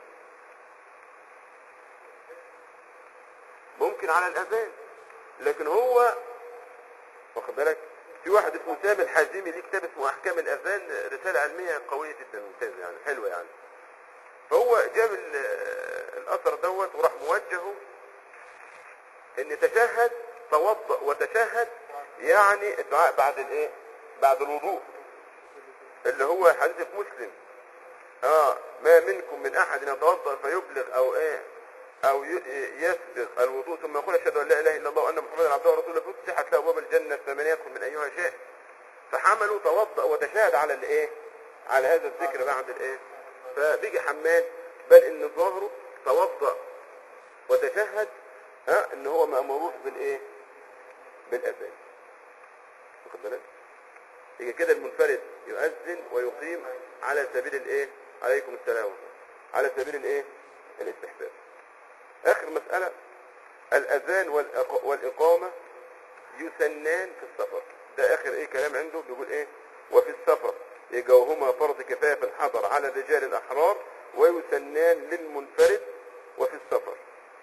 ممكن على الاذان لكن هو واخد بالك في واحد اسمه سامي الحازمي ليه كتاب اسمه احكام الاذان رساله علميه قويه جدا ممتازه يعني حلوه يعني فهو جاب ال- الاثر دوت وراح موجهه ان تشهد توضأ وتشهد يعني الدعاء بعد الايه بعد الوضوء اللي هو حديث في مسلم اه ما منكم من احد يتوضا فيبلغ او ايه او ي- يسبغ الوضوء ثم يقول اشهد ان لا اله الا الله وان محمدا عبده ورسوله فتحت له ابواب الجنه فمن يدخل من ايها شاء فحملوا توضا وتشاهد على الايه على هذا الذكر بعد الايه فبيجي حماد بل ان ظاهره توضا وتشهد ها ان هو مامور بالايه بالاذان واخد بالك يبقى كده المنفرد يؤذن ويقيم على سبيل الايه عليكم السلام على سبيل الايه الاستحباب اخر مسألة الاذان والإق- والاقامة يسنان في السفر ده اخر ايه كلام عنده بيقول ايه وفي السفر يبقى وهما فرض كفاية في الحضر على الرجال الاحرار ويسنان للمنفرد وفي السفر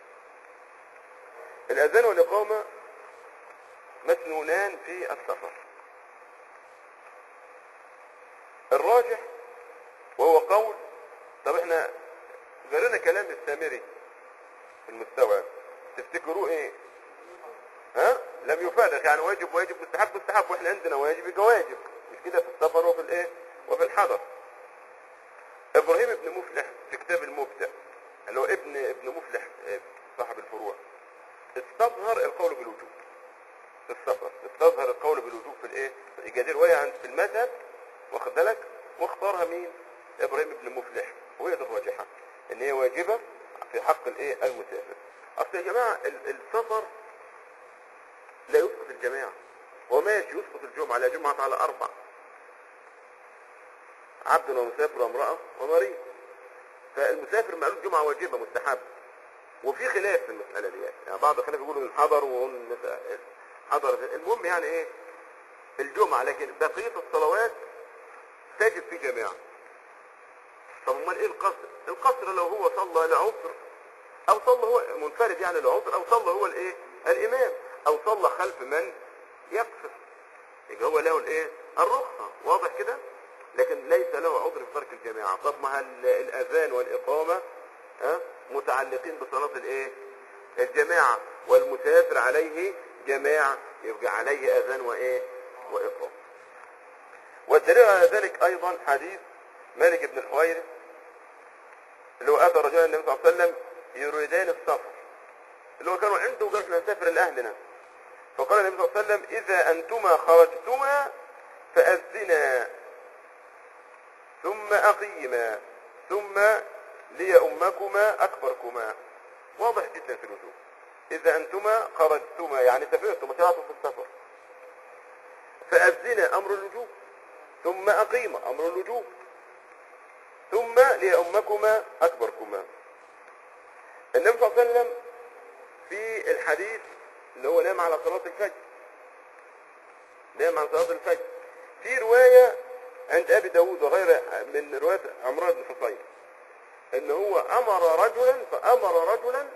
الاذان والاقامة مسنونان في السفر الراجح وهو قول طب احنا جرينا كلام السامري في المستوى تفتكروا ايه ها لم يفارق يعني واجب واجب مستحب مستحب واحنا عندنا واجب يبقى واجب مش كده في السفر وفي الايه وفي الحضر ابراهيم ابن مفلح في كتاب المبدع اللي هو ابن ابن مفلح آه، صاحب الفروع استظهر القول بالوجوب في السفر استظهر القول بالوجوب في الايه يبقى دي روايه عن في المذهب واخد بالك واختارها مين ابراهيم بن مفلح وهي دي الراجحه ان هي واجبه في حق الايه المسافر اصل يا جماعه ال- السفر لا يسقط الجماعه هو ماشي يسقط الجمعه لا جمعه على اربع عبد ومسافر وامراه ومريض فالمسافر مقالوش جمعه واجبه مستحب وفي خلاف في المساله دي يعني بعض الخلاف يقولوا ان حضر وان حضر المهم يعني ايه الجمعه لكن بقيه الصلوات تجب في جماعه طب امال ايه القصر القصر لو هو صلى لعذر او صلى هو منفرد يعني لعذر او صلى هو الايه الامام او صلى خلف من يقصر يبقى هو له الايه الرخصه واضح كده لكن ليس له عذر في ترك الجماعه طب ما هل الاذان والاقامه ها متعلقين بصلاه الايه الجماعه والمسافر عليه جماعه يبقى عليه اذان وايه واقامه والدليل على ذلك ايضا حديث مالك بن الحويرث اللي هو اتى رجال النبي صلى الله عليه وسلم يريدان السفر اللي هو كانوا عنده وقالوا احنا نسافر لاهلنا فقال النبي صلى الله عليه وسلم اذا انتما خرجتما فاذنا ثم اقيما ثم ليؤمكما اكبركما واضح جدا في الوجوب اذا انتما خرجتما يعني سافرتم وطلعتم في السفر فاذنا امر الوجوب ثم أقيم أمر الوجوب ثم ليؤمكما أكبركما النبي صلى الله عليه وسلم في الحديث اللي هو نام على صلاة الفجر نام عن صلاة الفجر في رواية عند أبي داود وغيره من رواية عمران بن حصين إن هو أمر رجلا فأمر رجلا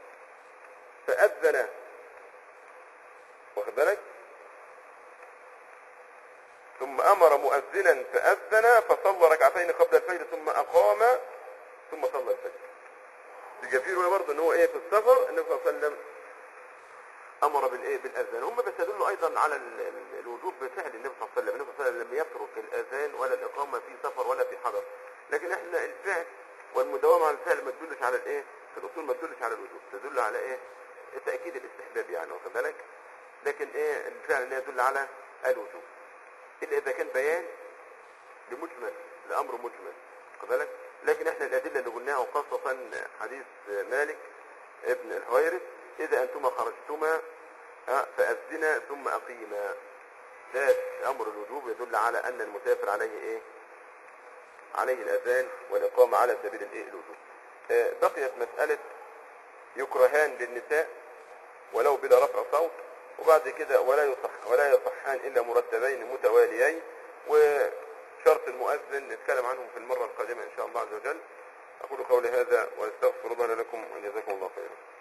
فأذن واخد بالك ثم فأمر مؤذنا فأذن فصلى ركعتين قبل الفجر ثم أقام ثم صلى الفجر يبقى في رواية برضه ان هو ايه في السفر النبي صلى الله عليه وسلم امر بالايه بالاذان هم بيستدلوا ايضا على ال- ال- الوجوب بفعل النبي صلى الله عليه وسلم النبي صلى الله عليه وسلم لم يترك الاذان ولا الاقامه في سفر ولا في حضر لكن احنا الفعل والمداومه على الفعل ما تدلش على الايه في الاصول ما تدلش على الوجوب تدل على ايه تاكيد الاستحباب يعني واخد بالك لكن ايه الفعل لا يدل على الوجوب الا اذا كان بيان لمجمل لامر مجمل واخد بالك لكن احنا الادله اللي قلناها وخاصه حديث مالك ابن الحويرث اذا انتما خرجتما ها، فاذنا ثم اقيما ده امر الوجوب يدل على ان المسافر عليه ايه عليه الاذان والاقامه على سبيل الايه الوجوب آه، بقيت مساله يكرهان للنساء ولو بلا رفع صوت وبعد كده ولا يصح ولا يصحان الا مرتبين متواليين وشرط المؤذن نتكلم عنهم في المره القادمه ان شاء الله عز وجل اقول قولي هذا واستغفر الله لكم وجزاكم الله خيرا